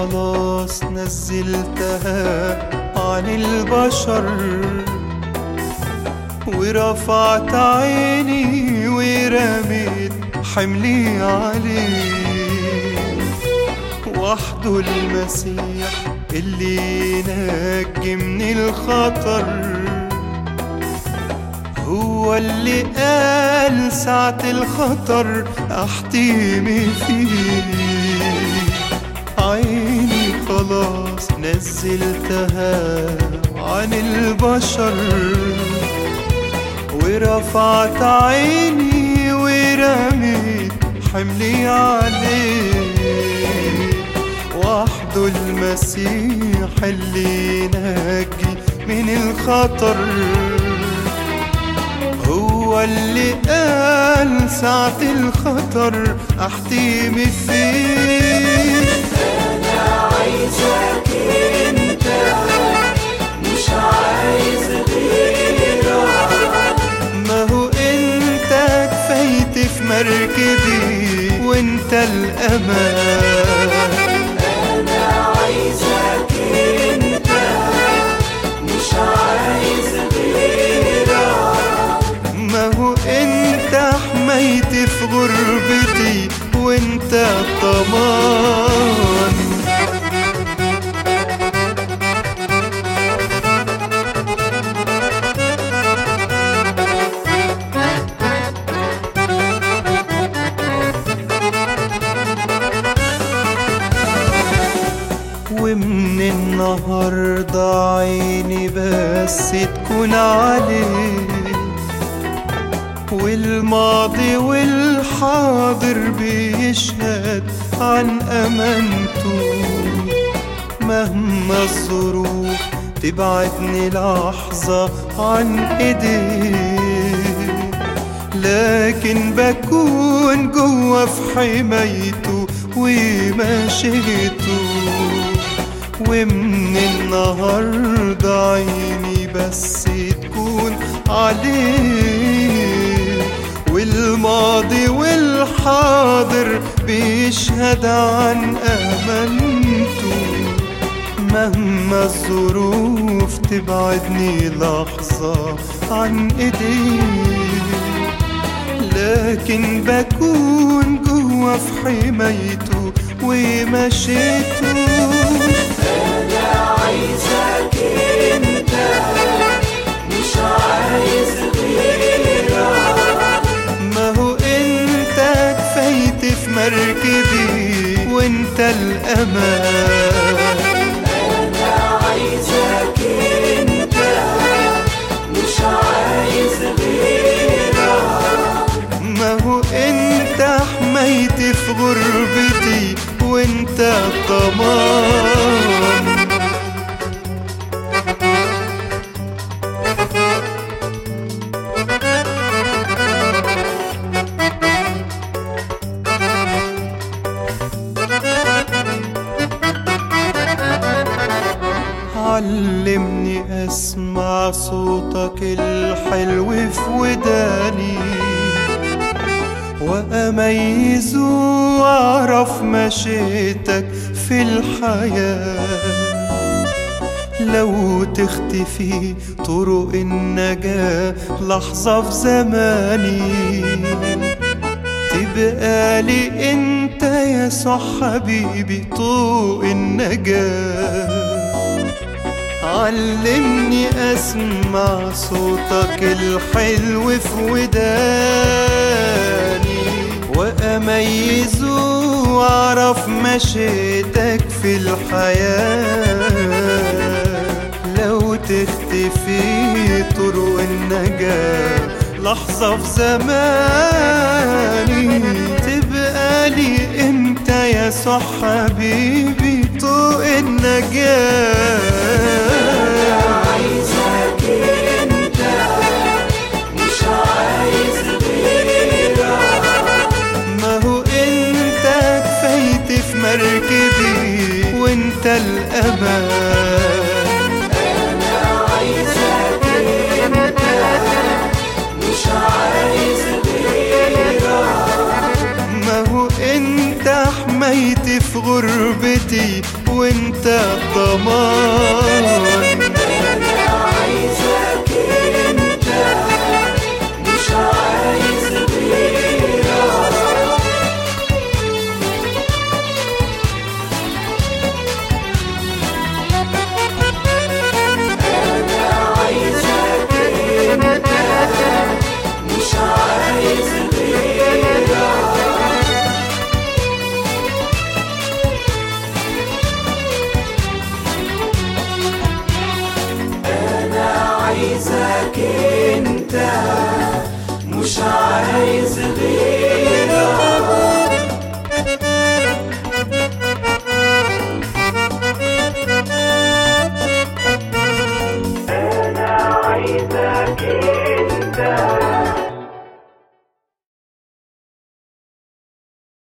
خلاص نزلتها عن البشر ورفعت عيني ورميت حملي عليه وحده المسيح اللي ينجي من الخطر هو اللي قال ساعة الخطر احتمي فيه عيني خلاص نزلتها عن البشر ورفعت عيني ورميت حملي عليه وحده المسيح اللي ينجي من الخطر هو اللي قال ساعة الخطر احتمي فيه انا عايزك انت مش عايز غيرك ما هو انت كفيت في مركبي وانت الامان انا عايزك انت مش عايز غيرك ما هو انت حميتي في غربتي وانت الضمان ومن النهاردة عيني بس تكون عليه والماضي والحاضر بيشهد عن أمانته مهما الظروف تبعدني لحظة عن ايديه لكن بكون جوا في حمايته ومشيته ومن النهاردة عيني بس تكون عليه والماضي والحاضر بيشهد عن أمانته مهما الظروف تبعدني لحظة عن ايديه لكن بكون جوا في حمايته ومشيته انا عايزك انت مش عايز غيرك ما هو انت كفيت في مركبي وانت الامان انا عايزك انت مش عايز غيرك ما هو انت حميتي في غربتي وانت الضمان علمني اسمع صوتك الحلو في وداني واميز واعرف مشيتك في الحياه لو تختفي طرق النجاه لحظه في زماني تبقى لي انت يا صح حبيبي طوق النجاه علمني اسمع صوتك الحلو في وداني واميز واعرف مشيتك في الحياه لو تختفي طرق النجاه لحظه في زماني تبقى لي انت يا صح حبيبي طوق النجاه عايزك انت مش عايز غيرك ما هو انت كفيت في مركبي وانت الامان انا عايزك انت مش عايز غيرك ما هو انت حميتي في غربتي وانت الضمان انا عايزك انت مش عايز غيرك انا عايزك انت مش عايز غيرك انا عايزك انت مش عايز غيرك انا عايزك